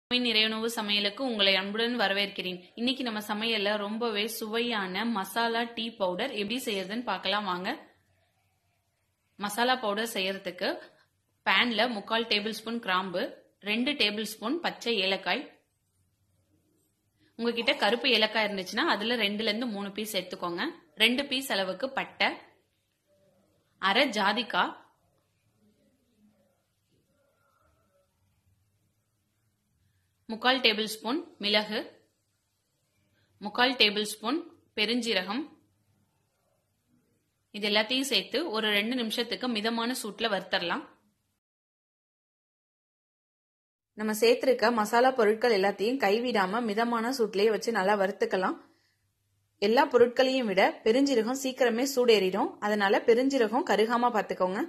சுவை நிறையுணவு சமையலுக்கு உங்களை அன்புடன் வரவேற்கிறேன் இன்னைக்கு நம்ம சமையல்ல ரொம்பவே சுவையான மசாலா டீ பவுடர் எப்படி செய்யறதுன்னு பார்க்கலாம் வாங்க மசாலா பவுடர் செய்யறதுக்கு பேன்ல முக்கால் டேபிள் ஸ்பூன் கிராம்பு ரெண்டு டேபிள் ஸ்பூன் பச்சை ஏலக்காய் உங்ககிட்ட கருப்பு ஏலக்காய் இருந்துச்சுன்னா அதுல ரெண்டுல இருந்து மூணு பீஸ் எடுத்துக்கோங்க ரெண்டு பீஸ் அளவுக்கு பட்டை அரை ஜாதிக்காய் முக்கால் டேபிள் ஸ்பூன் மிளகு முக்கால் டேபிள் ஸ்பூன் பெருஞ்சீரகம் இது எல்லாத்தையும் சேர்த்து ஒரு ரெண்டு நிமிஷத்துக்கு மிதமான சூட்ல வறுத்தரலாம் நம்ம சேர்த்திருக்க மசாலா பொருட்கள் எல்லாத்தையும் கைவிடாம மிதமான சூட்லயே வச்சு நல்லா வறுத்துக்கலாம் எல்லா பொருட்களையும் விட பெருஞ்சீரகம் சீக்கிரமே சூடேறிடும் அதனால பெருஞ்சீரகம் கருகாம பார்த்துக்கோங்க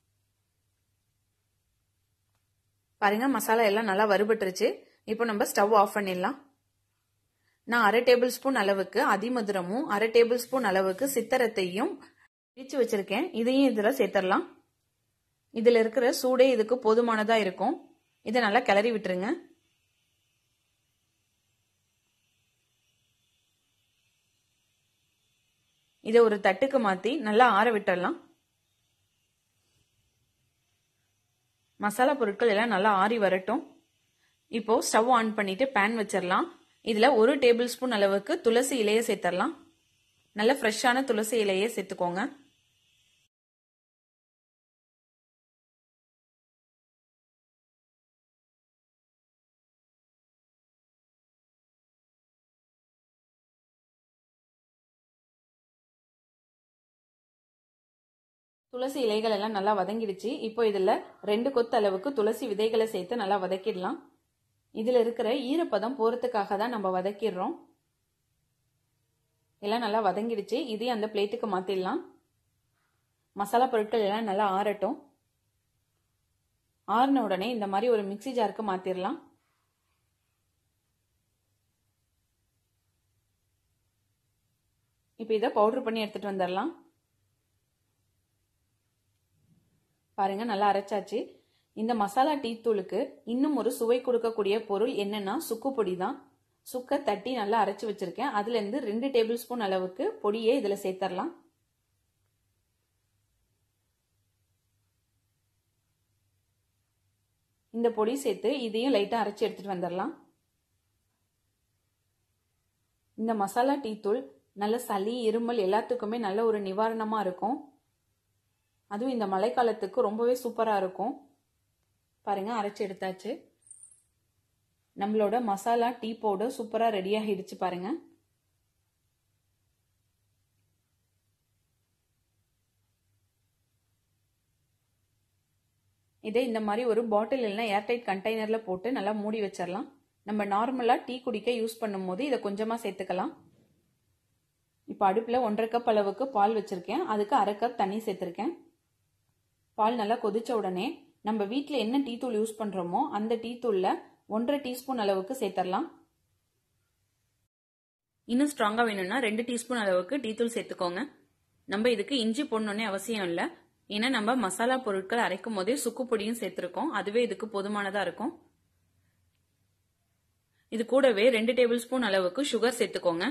பாருங்க மசாலா எல்லாம் நல்லா வறுபட்டுருச்சு இப்போ நம்ம ஸ்டவ் ஆஃப் பண்ணிடலாம் நான் அரை டேபிள் ஸ்பூன் அளவுக்கு அதிமதுரமும் அரை டேபிள் ஸ்பூன் அளவுக்கு சித்தரத்தையும் பிரிச்சு வச்சிருக்கேன் இதையும் இதில் சேர்த்துடலாம் இதில் இருக்கிற சூடே இதுக்கு போதுமானதா இருக்கும் இதை நல்லா கிளறி விட்டுருங்க இதை ஒரு தட்டுக்கு மாற்றி நல்லா ஆற விட்டுடலாம் மசாலா பொருட்கள் எல்லாம் நல்லா ஆறி வரட்டும் இப்போ ஸ்டவ் ஆன் பண்ணிட்டு பேன் வச்சிடலாம் இதுல ஒரு டேபிள் ஸ்பூன் அளவுக்கு துளசி இலையை சேர்த்துடலாம் நல்ல ஃப்ரெஷ்ஷான துளசி இலையை சேர்த்துக்கோங்க துளசி இலைகள் எல்லாம் நல்லா வதங்கிடுச்சு இப்போ இதில் ரெண்டு கொத்து அளவுக்கு துளசி விதைகளை சேர்த்து நல்லா வதக்கிடலாம் இதில் இருக்கிற ஈரப்பதம் போகிறதுக்காக தான் நம்ம வதக்கிடுறோம் எல்லாம் நல்லா வதங்கிடுச்சு இதையும் அந்த பிளேட்டுக்கு மாற்றிடலாம் மசாலா பொருட்கள் எல்லாம் நல்லா ஆறட்டும் ஆறின உடனே இந்த மாதிரி ஒரு மிக்சி ஜாருக்கு மாற்றிடலாம் இப்போ இதை பவுடர் பண்ணி எடுத்துகிட்டு வந்துடலாம் பாருங்க நல்லா அரைச்சாச்சு இந்த மசாலா டீ தூளுக்கு இன்னும் ஒரு சுவை கொடுக்கக்கூடிய பொருள் என்னன்னா சுக்கு பொடி தான் சுக்கை தட்டி நல்லா அரைச்சி வச்சிருக்கேன் அதுல இருந்து ரெண்டு டேபிள் ஸ்பூன் அளவுக்கு பொடியை இதுல சேர்த்தரலாம் இந்த பொடி சேர்த்து இதையும் லைட்டா அரைச்சி எடுத்துட்டு வந்துடலாம் இந்த மசாலா டீ தூள் நல்ல சளி இருமல் எல்லாத்துக்குமே நல்ல ஒரு நிவாரணமா இருக்கும் அதுவும் இந்த மழைக்காலத்துக்கு ரொம்பவே சூப்பராக இருக்கும் பாருங்க அரைச்சி எடுத்தாச்சு நம்மளோட மசாலா டீ பவுடர் சூப்பராக ரெடி ஆகிடுச்சு பாருங்க இதை இந்த மாதிரி ஒரு பாட்டில் இல்லைன்னா ஏர்டைட் கண்டெய்னரில் போட்டு நல்லா மூடி வச்சிடலாம் நம்ம நார்மலாக டீ குடிக்க யூஸ் பண்ணும்போது இதை கொஞ்சமாக சேர்த்துக்கலாம் இப்போ அடுப்பில் ஒன்றரை கப் அளவுக்கு பால் வச்சுருக்கேன் அதுக்கு அரை கப் தண்ணி சேர்த்துருக்கேன் பால் நல்லா கொதிச்ச உடனே நம்ம வீட்டில் என்ன டீ தூள் யூஸ் பண்ணுறோமோ அந்த டீ தூளில் ஒன்றரை டீஸ்பூன் அளவுக்கு சேர்த்துடலாம் இன்னும் ஸ்ட்ராங்காக வேணும்னா ரெண்டு டீஸ்பூன் அளவுக்கு டீ தூள் சேர்த்துக்கோங்க நம்ம இதுக்கு இஞ்சி போடணுன்னே அவசியம் இல்லை ஏன்னா நம்ம மசாலா பொருட்கள் அரைக்கும் போதே சுக்கு பொடியும் சேர்த்துருக்கோம் அதுவே இதுக்கு போதுமானதாக இருக்கும் இது கூடவே ரெண்டு டேபிள் ஸ்பூன் அளவுக்கு சுகர் சேர்த்துக்கோங்க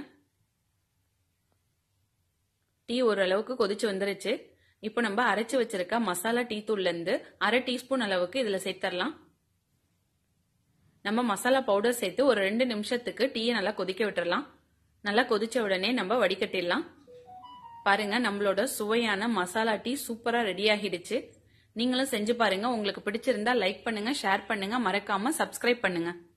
டீ ஓரளவுக்கு கொதிச்சு வந்துருச்சு இப்போ நம்ம அரைச்சு வச்சிருக்க மசாலா டீ தூள்ல இருந்து அரை டீஸ்பூன் அளவுக்கு இதுல சேர்த்தரலாம் நம்ம மசாலா பவுடர் சேர்த்து ஒரு ரெண்டு நிமிஷத்துக்கு டீயை நல்லா கொதிக்க விட்டுறலாம் நல்லா கொதிச்ச உடனே நம்ம வடிகட்டிடலாம் பாருங்க நம்மளோட சுவையான மசாலா டீ சூப்பரா ரெடி ஆகிடுச்சு நீங்களும் செஞ்சு பாருங்க உங்களுக்கு பிடிச்சிருந்தா லைக் பண்ணுங்க ஷேர் பண்ணுங்க மறக்காம சப்ஸ்கிரைப் பண்ணுங்க